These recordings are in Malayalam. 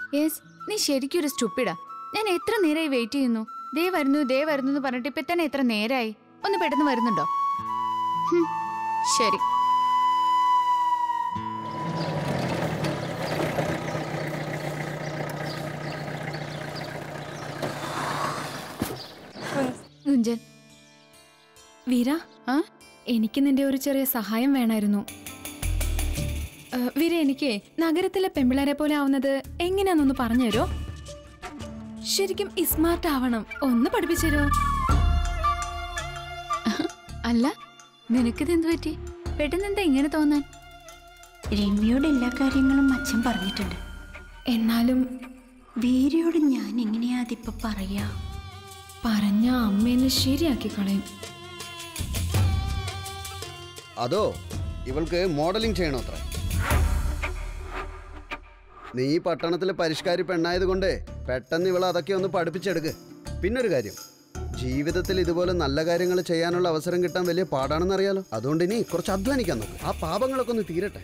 യെസ് നീ ശരിക്കും ഒരു സ്റ്റുപ്പിടാ ഞാൻ എത്ര നേരമായി വെയിറ്റ് ചെയ്യുന്നു ദേ വരുന്നു ദേ വരുന്നു എന്ന് പറഞ്ഞിട്ട് ഇപ്പൊ തന്നെ എത്ര നേരായി ഒന്ന് പെട്ടെന്ന് വരുന്നുണ്ടോ ഹും, ശരി ഗുഞ്ചൻ വീര ആ എനിക്ക് നിന്റെ ഒരു ചെറിയ സഹായം വേണമായിരുന്നു ഏ, വീര എനിക്ക് നഗരത്തിലെ പെമ്പിളരെ പോലെ ആവുന്നത് എങ്ങനെയാന്നൊന്ന് പറഞ്ഞുതരോ ശരിക്കും സ്മാർട്ട് ആവണം ഒന്ന് പഠിപ്പിച്ചു തരോ അല്ല നിനക്കിത് എന്ത് പറ്റി പെട്ടെന്ന് എന്താ ഇങ്ങനെ തോന്നാൻ രമ്യയോട് എല്ലാ കാര്യങ്ങളും അച്ഛൻ പറഞ്ഞിട്ടുണ്ട് എന്നാലും വീരയോട് ഞാൻ എങ്ങനെയാ അതിപ്പോ പറയാ പറഞ്ഞ അമ്മേനെ ശരിയാക്കി കളയും അതോ ഇവൾക്ക് മോഡലിംഗ് ചെയ്യണോ അത്ര നീ ഈ പട്ടണത്തിലെ പരിഷ്കാരി പെണ്ണായതുകൊണ്ട് പെട്ടെന്ന് ഇവൾ അതൊക്കെ ഒന്ന് പഠിപ്പിച്ചെടുക്ക് പിന്നൊരു കാര്യം ജീവിതത്തിൽ ഇതുപോലെ നല്ല കാര്യങ്ങൾ ചെയ്യാനുള്ള അവസരം കിട്ടാൻ വലിയ പാടാണെന്നറിയാലോ അതുകൊണ്ട് ഇനി കുറച്ച് അധ്വാനിക്കാൻ നോക്ക് ആ പാപങ്ങളൊക്കെ ഒന്ന് തീരട്ടെ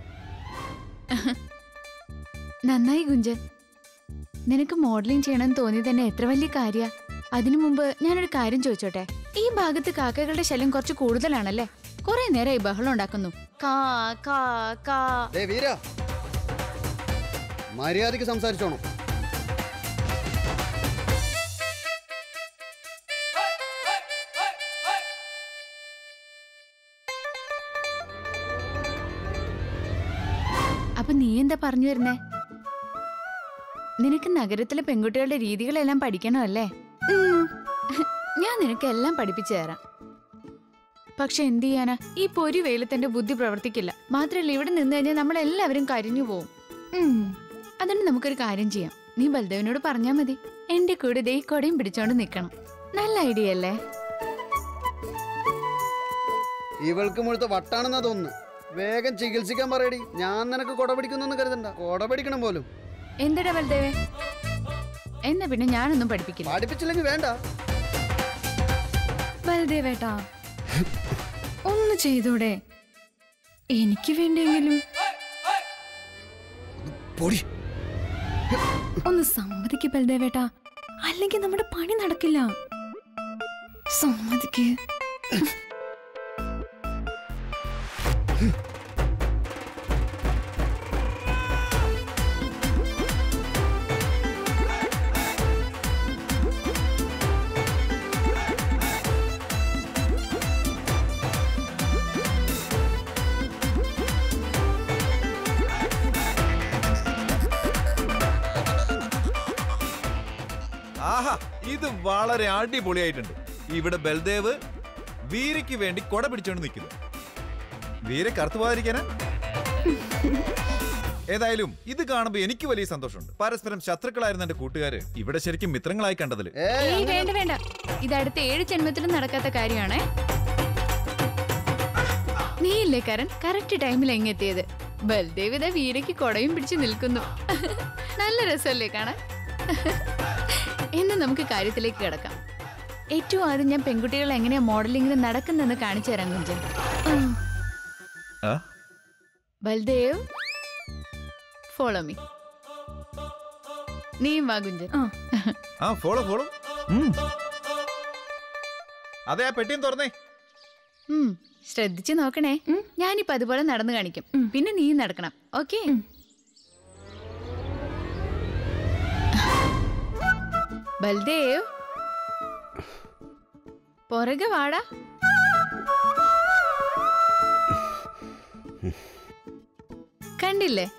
നന്നായി ഗുഞ്ചൻ നിനക്ക് മോഡലിംഗ് ചെയ്യണമെന്ന് തോന്നി തന്നെ എത്ര വലിയ കാര്യ അതിനു മുമ്പ് ഞാനൊരു കാര്യം ചോദിച്ചോട്ടെ ഈ ഭാഗത്ത് കാക്കകളുടെ ശല്യം കുറച്ച് കൂടുതലാണല്ലേ കുറെ നേരം ഈ ബഹളം ഉണ്ടാക്കുന്നു കാ കാ കാ ദേ വീര മര്യാദയ്ക്ക് സംസാരിച്ചോണം അപ്പൊ നീ എന്താ പറഞ്ഞു വരുന്നേ നിനക്ക് നഗരത്തിലെ പെൺകുട്ടികളുടെ രീതികളെല്ലാം പഠിക്കണമല്ലേ ഉം. ഞാൻ നിനക്ക് എല്ലാം പഠിപ്പിച്ചു തരാം പക്ഷെ എന്ത് ചെയ്യാനാ ഈ പൊരി വെയിലത്തിന്റെ ബുദ്ധി പ്രവർത്തിക്കില്ല മാത്രല്ല ഇവിടെ നിന്ന് കഴിഞ്ഞാൽ നമ്മളെല്ലാവരും കരിഞ്ഞു പോവും ഉം. അതുകൊണ്ട് നമുക്കൊരു കാര്യം ചെയ്യാം നീ ബൽദേവിനോട് പറഞ്ഞാ മതി എന്റെ കൂടെ ദേ ഈ കൊടയും പിടിച്ചോണ്ട് നിക്കണം നല്ല ഐഡിയ അല്ലേ ഇവൾക്ക് മുഴുത്ത വട്ടാണെന്നാ തോന്നുന്നു വേഗം ചികിത്സിക്കാൻ പറയടി ഞാൻ നിനക്ക് കൊട പിടിക്കുന്നൊന്നും കരുതണ്ട കൊട പിടിക്കണം പോലും എന്തിടാ ബൽദേവേ എന്നാ പിന്നെ ഞാനൊന്നും പഠിപ്പിക്കില്ല പഠിപ്പിച്ചില്ലെങ്കിൽ വേണ്ട ബലദേവേട്ടാ ഒന്ന് ചെയ്തൂടെ എനിക്ക് വേണ്ടിയെങ്കിലും പൊടി ഒന്ന് സമ്മതിക്ക് ബലദേവേട്ടാ അല്ലെങ്കിൽ നമ്മുടെ പണി നടക്കില്ല സമ്മതിക്ക് ആഹാ ഇത് വളരെ അടിപൊളിയായിട്ടുണ്ട് ഇവിടെ ബൽദേവ് വീരയ്ക്ക് വേണ്ടി കൊട പിടിച്ചോണ്ട് നിൽക്കുന്നു വീര കറുത്തു പോകാതിരിക്കാനാ ഏതായാലും ഇത് കാണുമ്പോ എനിക്ക് വലിയ സന്തോഷമുണ്ട് പരസ്പരം ശത്രുക്കളായിരുന്ന എന്റെ കൂട്ടുകാര് ഇവിടെ ശരിക്കും മിത്രങ്ങളായി കണ്ടതില് ഏയ് ഏയ് വേണ്ട വേണ്ട ഇത് അടുത്ത ഏഴ് ജന്മത്തിലും നടക്കാത്ത കാര്യമാണേ നീ ഇല്ലേ കരൺ കറക്റ്റ് ടൈമിൽ എങ്ങെത്തിയത് ബൽദേവ് ഇതാ വീരയ്ക്ക് കൊടയും പിടിച്ച് നിൽക്കുന്നു നല്ല രസമല്ലേ കാണാൻ ഇന്ന് നമുക്ക് കാര്യത്തിലേക്ക് കിടക്കാം ഏറ്റവും ആദ്യം ഞാൻ പെൺകുട്ടികൾ എങ്ങനെയാ മോഡലിംഗിന് നടക്കുന്നെന്ന് കാണിച്ചു തരാം കുഞ്ചൻ ആ? ബൽദേവ് ഫോളോ മീ നീയും വാ കുഞ്ചൻ ആ ആ ഫോളോ ഫോളോ അതെ ആ പെട്ടിയും തുറന്നേ ഉം, ശ്രദ്ധിച്ചു നോക്കണേ ഞാനിപ്പോ അതുപോലെ നടന്നു കാണിക്കും പിന്നെ നീ നടക്കണം ഓക്കെ ബൽദേവ് പുറകെ വാടാ കണ്ടില്ലേ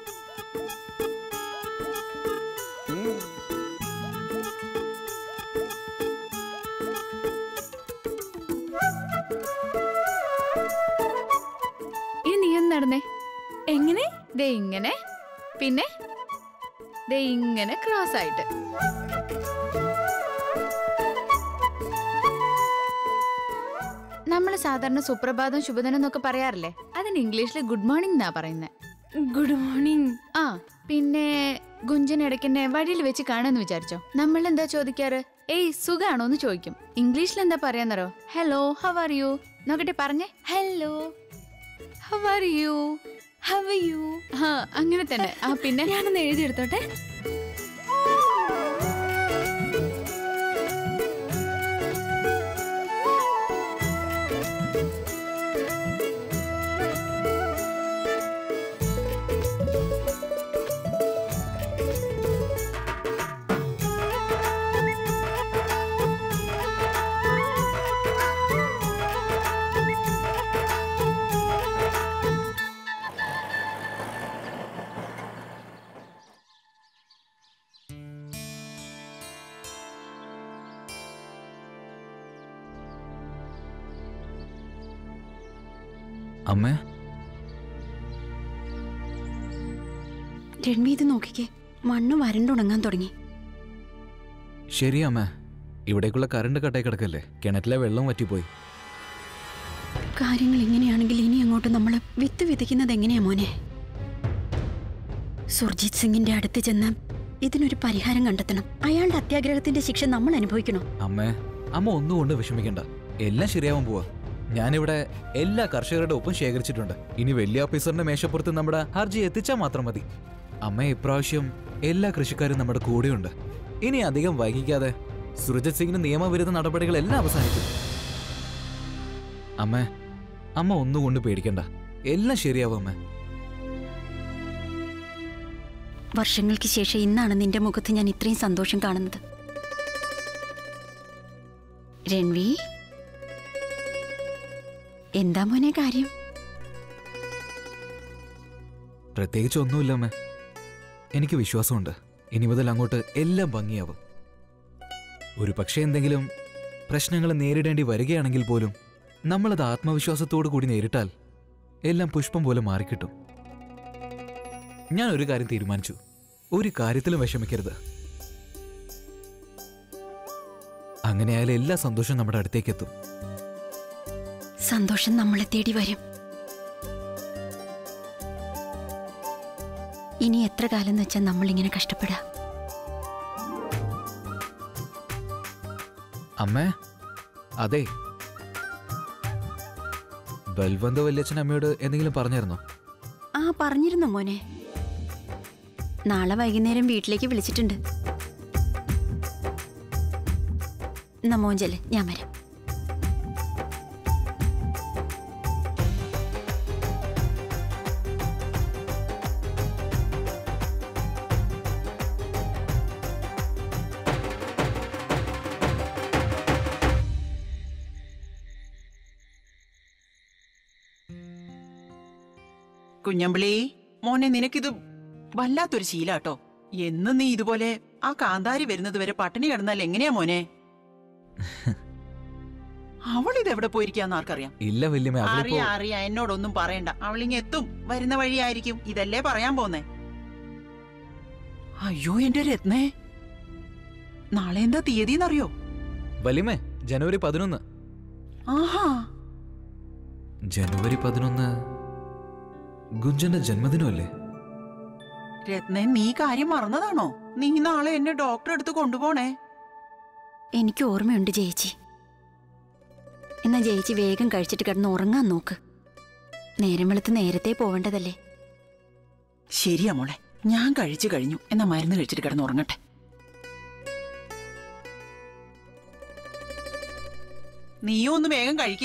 ഇനി നീ ഒന്ന് നടന്നേ എങ്ങനെ ദേ ഇങ്ങനെ പിന്നെ ദേ ഇങ്ങനെ ക്രോസ് ആയിട്ട് നമ്മൾ സാധാരണ സുപ്രഭാതം ശുഭദിനം എന്നൊക്കെ പറയാറില്ലേ അതിന് ഇംഗ്ലീഷിൽ ഗുഡ് മോർണിംഗ് എന്നാ പറയുന്നത് ഗുഡ് മോർണിംഗ് ആ പിന്നെ ഗുഞ്ചൻ ഇടയ്ക്കെന്നെ വഴിയിൽ വെച്ച് കാണുമെന്ന് വിചാരിച്ചോ നമ്മൾ എന്താ ചോദിക്കാറ് ഏയ് സുഖാണോ എന്ന് ചോദിക്കും ഇംഗ്ലീഷിൽ എന്താ പറയാന്നറോ ഹലോ ഹവ് ആർ യു നോക്കട്ടെ പറഞ്ഞേ hello how are you how you ആ അങ്ങനെ തന്നെ ആ പിന്നെ ഞാനൊന്ന് എഴുതിയെടുത്തോട്ടെ അമ്മേ രൺവി ഇത് നോക്കിക്കേ മണ്ണ് വരണ്ടുണങ്ങാൻ തുടങ്ങി ശരി അമ്മേ ഇവിടേക്കുള്ള കറണ്ട് കട്ടായി കിടക്കല്ലേ കിണറ്റിലെ വെള്ളം വറ്റിപ്പോയി കാര്യങ്ങൾ ഇങ്ങനെയാണെങ്കിൽ ഇനി അങ്ങോട്ട് നമ്മൾ വിത്ത് വിതയ്ക്കുന്നത് എങ്ങനെയാ മോനെ സുർജിത് സിംഗിന്റെ അടുത്ത് ചെന്ന് ഇതിനൊരു പരിഹാരം കണ്ടെത്തണം അയാളുടെ അത്യാഗ്രഹത്തിന്റെ ശിക്ഷ നമ്മൾ അനുഭവിക്കണോ അമ്മേ അമ്മ ഒന്നുകൊണ്ട് വിഷമിക്കണ്ട എല്ലാം ശരിയാവാൻ പോവാ ഞാനിവിടെ എല്ലാ കർഷകരുടെ ഒപ്പം ശേഖരിച്ചിട്ടുണ്ട് ഇനി വലിയ ഓഫീസറിന്റെ മേശപ്പുറത്ത് നമ്മുടെ ഹർജി എത്തിച്ചാൽ മാത്രം മതി അമ്മ ഇപ്രാവശ്യം എല്ലാ കൃഷിക്കാരും നമ്മുടെ കൂടെയുണ്ട് ഇനി അധികം വൈകിക്കാതെ സുരജിത് സിംഗിന് നിയമവിരുദ്ധ നടപടികളെല്ലാം അവസാനിക്കും അമ്മേ അമ്മ ഒന്നുകൊണ്ട് പേടിക്കണ്ട എല്ലാം ശരിയാവും അമ്മേ വർഷങ്ങൾക്ക് ശേഷം ഇന്നാണ് നിന്റെ മുഖത്ത് ഞാൻ ഇത്രയും സന്തോഷം കാണുന്നത് രൺവി എന്താ മോനെ കാര്യം പ്രത്യേകിച്ച് ഒന്നുമില്ല അമ്മേ എനിക്ക് വിശ്വാസമുണ്ട് ഇനി മുതൽ അങ്ങോട്ട് എല്ലാം ഭംഗിയാവും ഒരു പക്ഷേ എന്തെങ്കിലും പ്രശ്നങ്ങൾ നേരിടേണ്ടി വരികയാണെങ്കിൽ പോലും നമ്മളത് ആത്മവിശ്വാസത്തോടു കൂടി നേരിട്ടാൽ എല്ലാം പുഷ്പം പോലെ മാറിക്കിട്ടും ഞാൻ ഒരു കാര്യം തീരുമാനിച്ചു ഒരു കാര്യത്തിലും വിഷമിക്കരുത് അങ്ങനെയായാലും എല്ലാ സന്തോഷവും നമ്മുടെ അടുത്തേക്ക് എത്തും സന്തോഷം നമ്മളെ തേടി വരും ഇനി എത്ര കാലം എന്ന് വെച്ചാൽ നമ്മളിങ്ങനെ കഷ്ടപ്പെടാ അമ്മേ അതെ ബൽവന്ത വല്യച്ഛൻ അമ്മയോട് എന്തെങ്കിലും പറഞ്ഞായിരുന്നോ ആ പറഞ്ഞിരുന്നു മോനെ നാളെ വൈകുന്നേരം വീട്ടിലേക്ക് വിളിച്ചിട്ടുണ്ട് എന്നാ മോൻ ചെല്ല് ഞാൻ വരാം കുഞ്ഞമ്പിളി മോനെ നിനക്കിത് വല്ലാത്തൊരു ശീലാട്ടോ എന്ന് നീ ഇതുപോലെ ആ കാന്താരി വരുന്നത് വരെ പട്ടിണി കിടന്നാൽ എങ്ങനെയാ മോനെ അവൾ ഇത് എവിടെ പോയിരിക്കാന്ന് ആർക്കറിയാം ഇല്ല വല്യമ്മ അവരിപ്പോ അറിയാ അറിയാ എന്നോടൊന്നും പറയണ്ട അവളിങ്ങ എത്തും വരുന്ന വഴിയായിരിക്കും ഇതല്ലേ പറയാൻ പോന്നേ അയ്യോ എന്റെ രത്നേ നാളെ എന്താ തീയതിന്നറിയോ വല്യമ്മേ ജനുവരി പതിനൊന്ന് ആഹാ ജനുവരി പതിനൊന്ന് ഗുഞ്ചന്റെ ജന്മദിനമല്ലേ രത്നേ നീ കാര്യം മറന്നതാണോ നീ നാളെ എന്നെ ഡോക്ടറെ അടുത്ത് കൊണ്ടുപോണേ എനിക്ക് ഓർമ്മയുണ്ട് ചേച്ചി എന്നാ ചേച്ചി വേഗം കഴിച്ചിട്ട് കിടന്ന് ഉറങ്ങാൻ നോക്ക് നേരം വെളുത്ത് നേരത്തെ പോവേണ്ടതല്ലേ ശരിയാ മോളെ ഞാൻ കഴിച്ചു കഴിഞ്ഞു എന്നാ മരുന്ന് കഴിച്ചിട്ട് കിടന്ന് ഉറങ്ങട്ടെ നീയും ഒന്ന് വേഗം കഴിക്ക്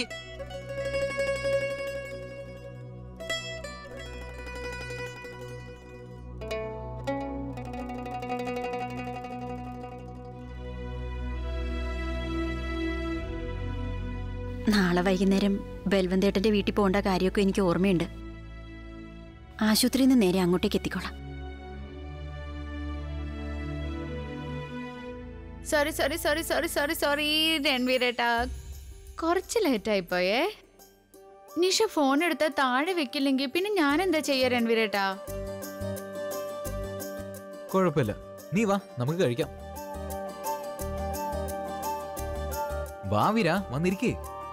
നാളെ വൈകുന്നേരം ബൽവന്തേട്ടന്റെ വീട്ടിൽ പോകേണ്ട കാര്യമൊക്കെ എനിക്ക് ഓർമ്മയുണ്ട് ആശുപത്രിയിൽ നിന്ന് നേരെ അങ്ങോട്ടേക്ക് എത്തിക്കോളാം sorry sorry sorry sorry sorry sorry രൺവീരേട്ടാ കുറച്ച് ലേറ്റായി പോയേ നിഷ ഫോൺ എടുത്താൽ താഴെ വെക്കില്ലെങ്കിൽ പിന്നെ ഞാൻ എന്താ ചെയ്യാ രൺവീരേട്ടാ കുഴപ്പമില്ല നീ വാ നമുക്ക് കഴിക്കാം വാ വീര വന്നിരിക്കേ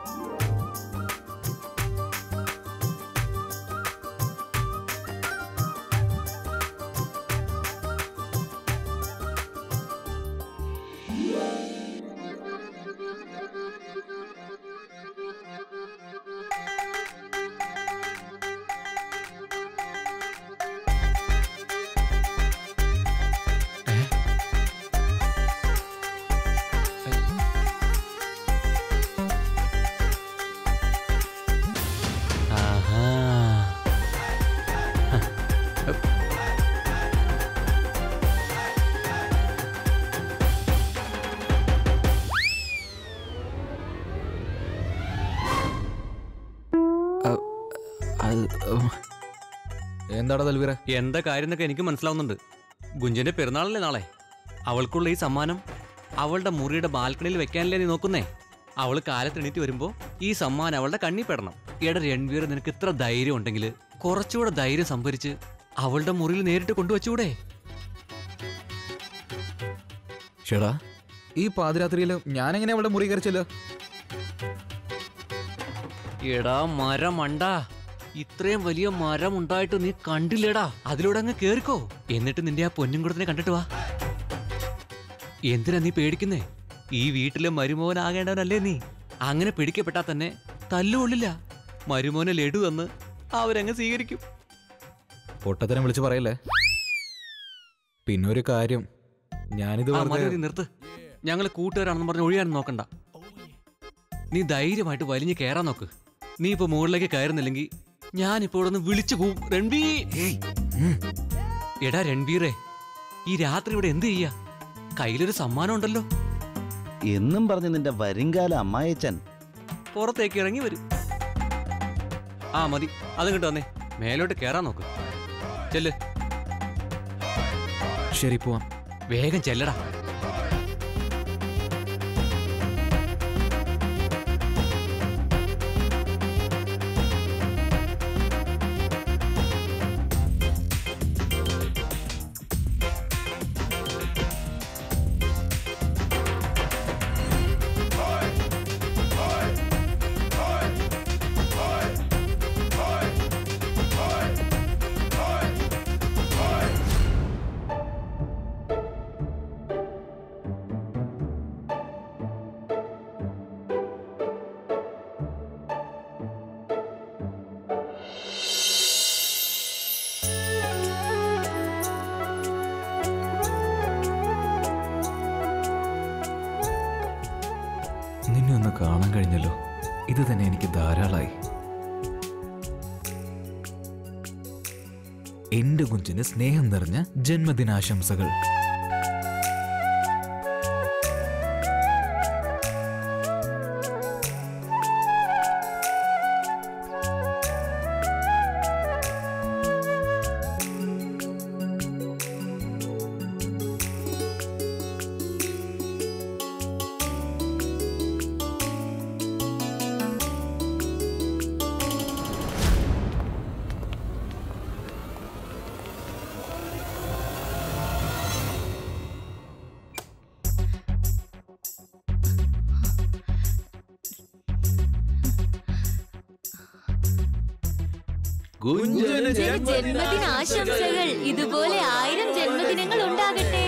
എന്താടാ തൽവീര എന്താ കാര്യം എന്നൊക്കെ എനിക്ക് മനസ്സിലാവുന്നുണ്ട് ഗുഞ്ചന്റെ പെരുന്നാളല്ലേ നാളെ അവൾക്കുള്ള ഈ സമ്മാനം അവളുടെ മുറിയുടെ ബാൽക്കണിയിൽ വെക്കാനല്ലേ നീ നോക്കുന്നേ അവൾ കാലത്ത് എണീറ്റ് വരുമ്പോ ഈ സമ്മാനം അവളുടെ കണ്ണി പെടണം എടാ രൺവീർ നിനക്ക് ഇത്ര ധൈര്യം ഉണ്ടെങ്കിൽ കുറച്ചുകൂടെ ധൈര്യം സംഭരിച്ച് അവളുടെ മുറിയിൽ നേരിട്ട് കൊണ്ടുവച്ചൂടെ ഷെടാ ഈ പാതിരാത്രിയിൽ ഞാനെങ്ങനെ അവളുടെ മുറി കയറിച്ചല്ലോ എടാ മരം മണ്ടാ ഇത്രയും വലിയ മരം ഉണ്ടായിട്ട് നീ കണ്ടില്ലേടാ അതിലൂടെ അങ്ങ് കേറിക്കോ എന്നിട്ട് നിന്റെ ആ പൊന്നും കൂടത്തിനെ കണ്ടിട്ട് വാ എന്തിനാ നീ പേടിക്കുന്നേ ഈ വീട്ടിലെ മരുമോനാകേണ്ടവനല്ലേ നീ അങ്ങനെ പിടിക്കപ്പെട്ടാ തന്നെ തല്ലുകൊള്ളില്ല മരുമോനെ ലഡു തന്ന് അവരങ്ങ് സ്വീകരിക്കും പൊട്ടത്തരം വിളിച്ച് പറയല്ലേ പിന്നെ ഒരു കാര്യം ഞാനിത് ആ വെറുതെ മതി മതി, നിർത്ത് ഞങ്ങൾ കൂട്ടുകാരാണെന്ന് പറഞ്ഞ് ഒഴിയാനും നോക്കണ്ട നീ ധൈര്യമായിട്ട് വലിഞ്ഞ് കയറാൻ നോക്ക് നീ ഇപ്പൊ മുകളിലേക്ക് കയറുന്നില്ലെങ്കിൽ ഞാനിപ്പോ ഇവിടെ നിന്ന് വിളിച്ചു പോവും രൺബീർ എടാ രൺബീറേ ഈ രാത്രി ഇവിടെ എന്ത് ചെയ്യാ കയ്യിലൊരു സമ്മാനം ഉണ്ടല്ലോ എന്നും പറഞ്ഞ് നിന്റെ വരുംകാല അമ്മായച്ചൻ പുറത്തേക്ക് ഇറങ്ങി വരും ആ മതി അതും കിട്ടോ വന്നേ മേലോട്ട് കയറാൻ നോക്ക് ചെല്ല് ശരി പോവാം വേഗം ചെല്ലടാ നിന്നെ ഒന്ന് കാണാൻ കഴിഞ്ഞല്ലോ ഇത് തന്നെ എനിക്ക് ധാരാളമായി എന്റെ കുഞ്ചിന് സ്നേഹം നിറഞ്ഞ ജന്മദിനാശംസകൾ ജന്മദിനാശംസകൾ ഇതുപോലെ ആയിരം ജന്മദിനങ്ങൾ ഉണ്ടാകട്ടെ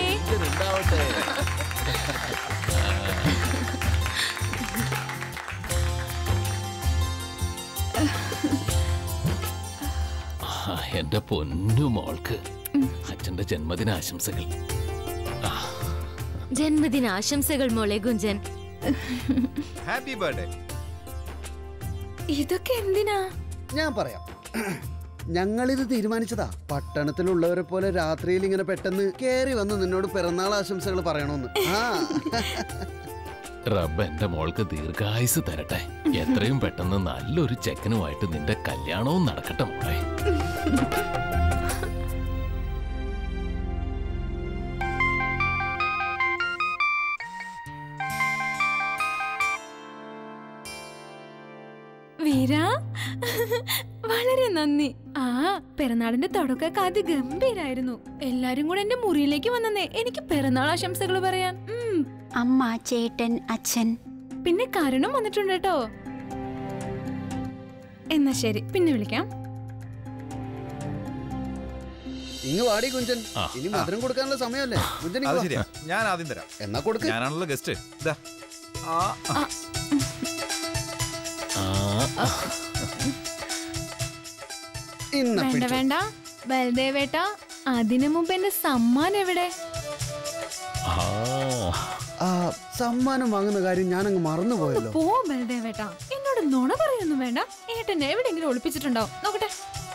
ആ, എന്റെ പൊന്നു മോൾക്ക് അച്ഛന്റെ ജന്മദിനാശംസകൾ ജന്മദിനാശംസകൾ മോളെ ഗുഞ്ചൻ ഹാപ്പി ബർത്ത്ഡേ ഇതൊക്കെ എന്തിനാ ഞാൻ പറയാം ഞങ്ങളിത് തീരുമാനിച്ചതാ പട്ടണത്തിലുള്ളവരെ പോലെ രാത്രിയിൽ ഇങ്ങനെ പെട്ടെന്ന് കേറി വന്ന് നിന്നോട് പിറന്നാൾ ആശംസകൾ പറയണമെന്ന് ആ റബ്ബ് എന്റെ മോൾക്ക് ദീർഘായുസ് തരട്ടെ എത്രയും പെട്ടെന്ന് നല്ലൊരു ചെക്കനുമായിട്ട് നിന്റെ കല്യാണവും നടക്കട്ടെ മോളെ വീര വളരെ നന്ദി ആ പിറന്നാളിന്റെ തുടക്കമൊക്കെ അതിഗംഭീരായിരുന്നു എല്ലാരും കൂടെ എന്റെ മുറിയിലേക്ക് വന്നേ എനിക്ക് പിറന്നാൾ ആശംസകൾ പറയാൻ ഉം, അമ്മ ചേട്ടൻ അച്ഛൻ പിന്നെ കരുണും വന്നിട്ടുണ്ട് കേട്ടോ എന്നാ ശരി പിന്നെ വിളിക്കാം ഇങ്ങ് വാടി കുഞ്ചൻ ആ. ഇനി മധുരം കൊടുക്കാനുള്ള സമയമല്ലേ കുഞ്ചൻ ഇങ്ങ് അത് വാ. ശരിയാ ഞാൻ ആദ്യം തരാം എന്നാ കൊടുക്ക് ഞാനാണല്ലോ ഗസ്റ്റ് ഇതാ ആ ആ, ഇന്ന വേണ്ട പിടിച്ചോ. വേണ്ട ബൽദേവേട്ട അതിനു മുമ്പ് എന്റെ സമ്മാനം എവിടെ ആ, ആ സമ്മാനം വാങ്ങുന്ന കാര്യം ഞാനങ്ങ് മറന്നുപോയല്ലോ പോ ബൽദേവേട്ട എന്നോട് നുണ പറയൊന്നും വേണ്ട ഏട്ടൻ എവിടെയെങ്കിലും ഒളിപ്പിച്ചിട്ടുണ്ടാവും നോക്കട്ടെ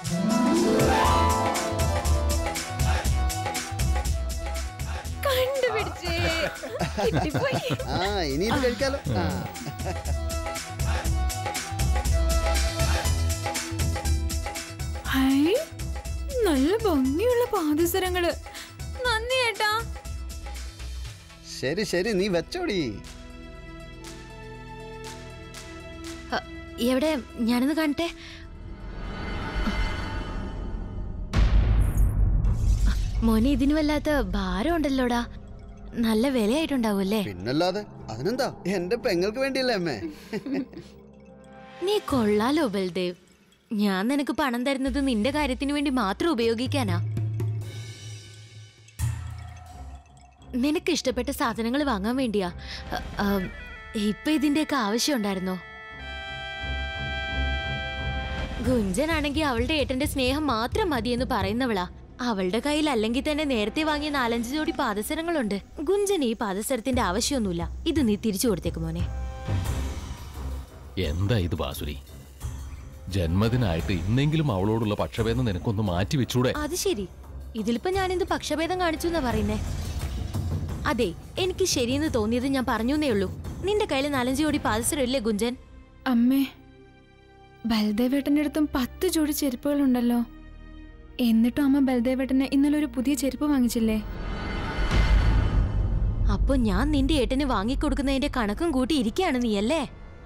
കണ്ടുപിടിച്ചേ കിട്ടിപ്പോയി ആ ഇനി ഇത് കഴിക്കാലോ ആ. ഹൈ നല്ല ഭംഗിയുള്ള പാദസരങ്ങള് നന്ദി ഏട്ടാ ശരി ശരി നീ വെച്ചോടി എവിടെ ഞാനൊന്ന് കാണട്ടെ മോനെ ഇതിന് വല്ലാത്ത ഭാരം ഉണ്ടല്ലോടാ നല്ല വിലയായിട്ടുണ്ടാവൂല്ലേ പിന്നല്ലാതെ അതിനെന്താ എന്റെ പെങ്ങൾക്ക് വേണ്ടിയല്ലേ അമ്മേ നീ കൊള്ളാലോ ബൽദേവ് ഞാൻ നിനക്ക് പണം തരുന്നത് നിന്റെ കാര്യത്തിന് വേണ്ടി മാത്രം ഉപയോഗിക്കാനാ നിനക്ക് ഇഷ്ടപ്പെട്ട സാധനങ്ങൾ വാങ്ങാൻ വേണ്ടിയാ അ- ആം, ഇപ്പൊ ഇതിന്റെയൊക്കെ ആവശ്യം ഉണ്ടായിരുന്നോ ഗുഞ്ചനാണെങ്കിൽ അവളുടെ ഏട്ടന്റെ സ്നേഹം മാത്രം മതിയെന്ന് പറയുന്നവളാ അവളുടെ കയ്യിൽ അല്ലെങ്കിൽ തന്നെ നേരത്തെ വാങ്ങിയ നാലഞ്ച് ജോഡി പാദസരങ്ങളുണ്ട് ഗുഞ്ചന് ഈ പാദസരത്തിന്റെ ആവശ്യമൊന്നുമില്ല ഇത് നീ തിരിച്ചു കൊടുത്തേക്ക് മോനെ എന്താ ഇത് ബാസുരി ജന്മദിനായിട്ട് ഇന്നെങ്കിലും അവളോടുള്ള പക്ഷഭേദം നിനക്കൊന്ന് മാറ്റി വെച്ചൂടെ അത് ശരി ഇതിലിപ്പോ ഞാൻ എന്ത് പക്ഷഭേദം കാണിച്ചു എന്നാ പറയുന്നേ അതെ എനിക്ക് ശരിയെന്ന് തോന്നിയത് ഞാൻ പറഞ്ഞേ ഉള്ളൂ നിന്റെ കയ്യിൽ നാലഞ്ച് ജോഡി പാദസരം ഇല്ലേ ഗുഞ്ചൻ അമ്മേ ബൽദേവേട്ടൻ്റെ അടുത്തും പത്ത് ജോഡി ചെരുപ്പുകളുണ്ടല്ലോ എന്നിട്ടും അമ്മ ബൽദേവേട്ടന് ഇന്നലെ ഒരു പുതിയ ചെരുപ്പ് വാങ്ങിച്ചില്ലേ അപ്പൊ ഞാൻ നിന്റെ ഏട്ടന് വാങ്ങിക്കൊടുക്കുന്നതിന്റെ കണക്കും കൂട്ടി ഇരിക്കുകയാണ് നീ അല്ലേ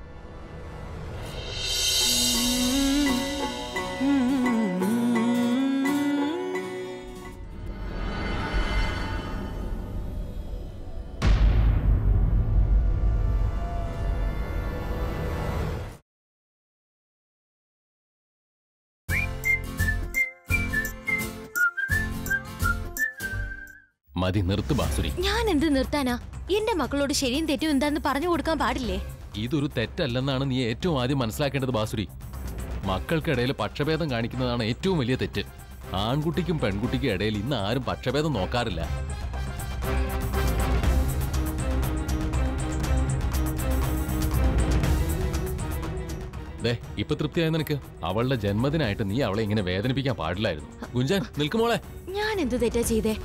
മതി നിർത്ത് ബാസുരി ഞാൻ എന്ത് നിർത്താനാ എന്റെ മക്കളോട് ശരിയും തെറ്റും എന്താന്ന് പറഞ്ഞു കൊടുക്കാൻ പാടില്ലേ ഇതൊരു തെറ്റല്ലെന്നാണ് നീ ഏറ്റവും ആദ്യം മനസ്സിലാക്കേണ്ടത് ബാസുരി മക്കൾക്കിടയിൽ പക്ഷഭേദം കാണിക്കുന്നതാണ് ഏറ്റവും വലിയ തെറ്റ് ആൺകുട്ടിക്കും പെൺകുട്ടിക്കും ഇടയിൽ ഇന്ന് ആരും പക്ഷഭേദം നോക്കാറില്ല ദേ ഇപ്പൊ തൃപ്തിയായ നിനക്ക് അവളുടെ ജന്മദിനായിട്ട് നീ അവളെ ഇങ്ങനെ വേദനിപ്പിക്കാൻ പാടില്ലായിരുന്നു ഗുഞ്ചൻ നിൽക്കുമോളെ ഞാൻ എന്ത് തെറ്റാ ചെയ്തേ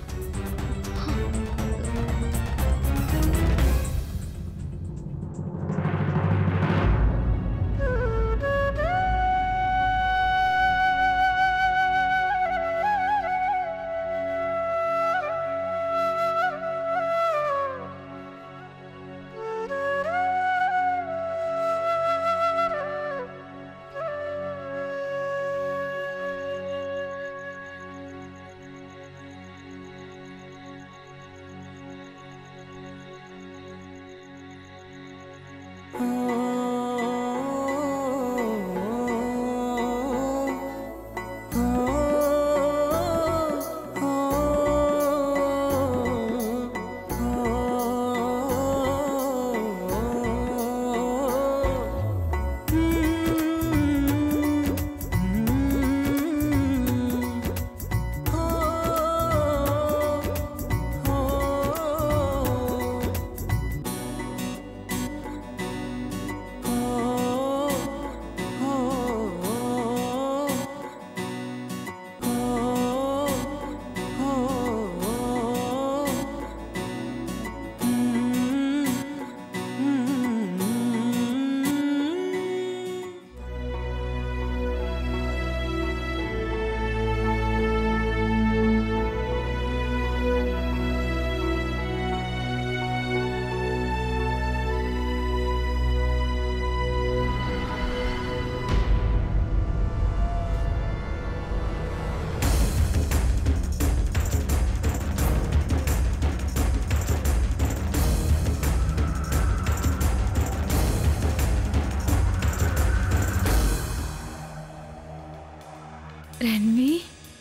രൺവി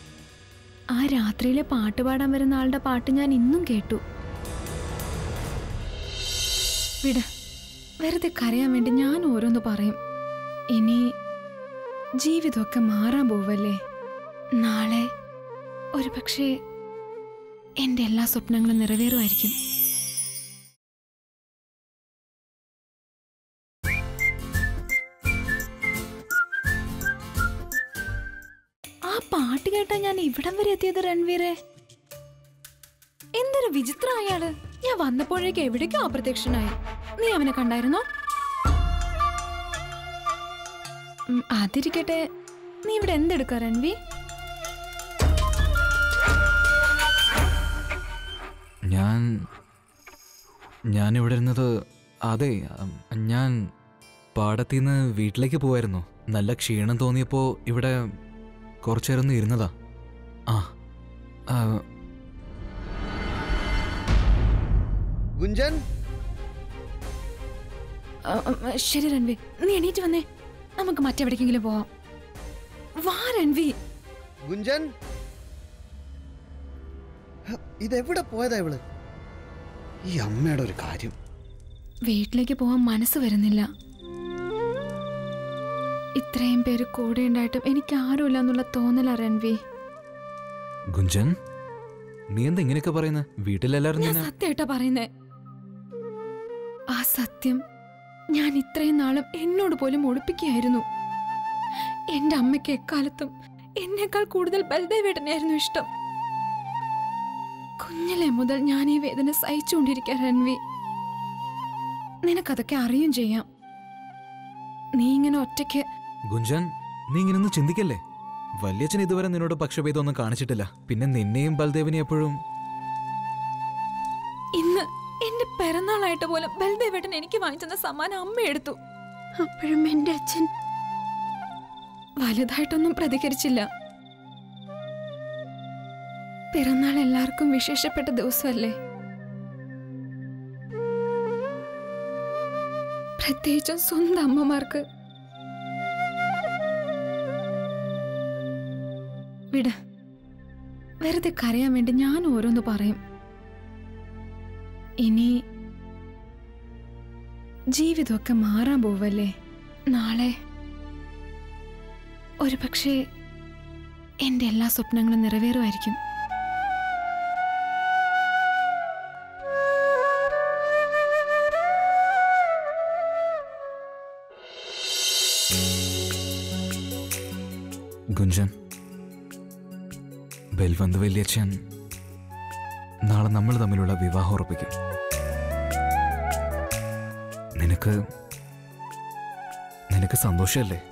ആ രാത്രിയിലെ പാട്ട് പാടാൻ വരുന്ന ആളുടെ പാട്ട് ഞാൻ ഇന്നും കേട്ടു വിട വെറുതെ കരയാൻ വേണ്ടി ഞാൻ ഓരോന്ന് പറയും ഇനി ജീവിതമൊക്കെ മാറാൻ പോവല്ലേ നാളെ ഒരു പക്ഷേ എൻ്റെ എല്ലാ സ്വപ്നങ്ങളും നിറവേറുമായിരിക്കും ആ പാട്ട് കേട്ടാ ഞാൻ ഇവിടം വരെ എത്തിയത് രൺവീറെ എന്തൊരു വിചിത്ര അയാള് ഞാൻ വന്നപ്പോഴേക്ക് എവിടേക്കോ അപ്രത്യക്ഷനായി നീ അവനെ കണ്ടായിരുന്നോ ഉം, അതിരിക്കട്ടെ നീ ഇവിടെ എന്തെടുക്ക രൺവി ഞാൻ ഞാൻ ഇവിടെ ഇരുന്നത് അതെ ഉം, ഞാൻ പാടത്തിന്ന് വീട്ടിലേക്ക് പോവായിരുന്നു നല്ല ക്ഷീണം തോന്നിയപ്പോ ഇവിടെ കുറച്ചേരം ഒന്ന് ഇരുന്നതാ ആ ആ, ഗുഞ്ചൻ ആ, ഉം, ശരി രൺവി നീ എണീറ്റ് വന്നേ നമുക്ക് മറ്റെവിടേക്കെങ്കിലും പോവാം വാ രൺവി ഗുഞ്ചൻ ഹ, ഇതെവിടെ പോയതാ ഇവള് ഈ അമ്മയുടെ ഒരു കാര്യം വീട്ടിലേക്ക് പോവാൻ മനസ്സ് വരുന്നില്ല ഇത്രയും പേര് കൂടെ ഉണ്ടായിട്ടും എനിക്ക് ആരുമില്ല എന്നുള്ള തോന്നലാ രൺവി ഗുഞ്ചൻ നീ എന്താ ഇങ്ങനെയൊക്കെ പറയുന്നത് വീട്ടിലെല്ലാരും ഞാൻ നിന്നെ സത്യമായിട്ടാ പറയുന്നേ ആ സത്യം ഞാൻ ഇത്രയും നാളും എന്നോട് പോലും ഒളിപ്പിക്കുകയായിരുന്നു എന്റെ അമ്മയ്ക്ക് എക്കാലത്തും എന്നേക്കാൾ കൂടുതൽ ബൽദേവേട്ടനെയായിരുന്നു ഇഷ്ടം കുഞ്ഞിലെ മുതൽ ഞാൻ ഈ വേദന സഹിച്ചുകൊണ്ടിരിക്കുക രൺവി നിനക്കതൊക്കെ അറിയും ചെയ്യാം നീ ഇങ്ങനെ ഒറ്റയ്ക്ക് ഗുഞ്ചൻ നീ ഇങ്ങനൊന്നും ചിന്തിക്കല്ലേ വല്യച്ഛൻ ഇതുവരെ നിന്നോട് പക്ഷഭേദമൊന്നും കാണിച്ചിട്ടില്ല പിന്നെ നിന്നെയും ബൽദേവിനെ എപ്പോഴും ഇന്ന് എന്റെ പിറന്നാളായിട്ട് പോലും ബൽദേവേട്ടൻ എനിക്ക് വാങ്ങിച്ചെന്ന സമ്മാനം അമ്മ എടുത്തു അപ്പോഴും എന്റെ അച്ഛൻ വലുതായിട്ടൊന്നും പ്രതികരിച്ചില്ല പിറന്നാൾ എല്ലാവർക്കും വിശേഷപ്പെട്ട ദിവസമല്ലേ പ്രത്യേകിച്ചും സ്വന്തം അമ്മമാർക്ക് വിട വെറുതെ കരയാൻ വേണ്ടി ഞാൻ ഓരോന്ന് പറയും ഇനി ജീവിതമൊക്കെ മാറാൻ പോവല്ലേ നാളെ ഒരു പക്ഷേ എൻ്റെ എല്ലാ സ്വപ്നങ്ങളും നിറവേറുമായിരിക്കും ഗുഞ്ചൻ ബൽവന്ത് വല്യച്ഛൻ നാളെ നമ്മൾ തമ്മിലുള്ള വിവാഹം ഉറപ്പിക്കും നിനക്ക് നിനക്ക് സന്തോഷമല്ലേ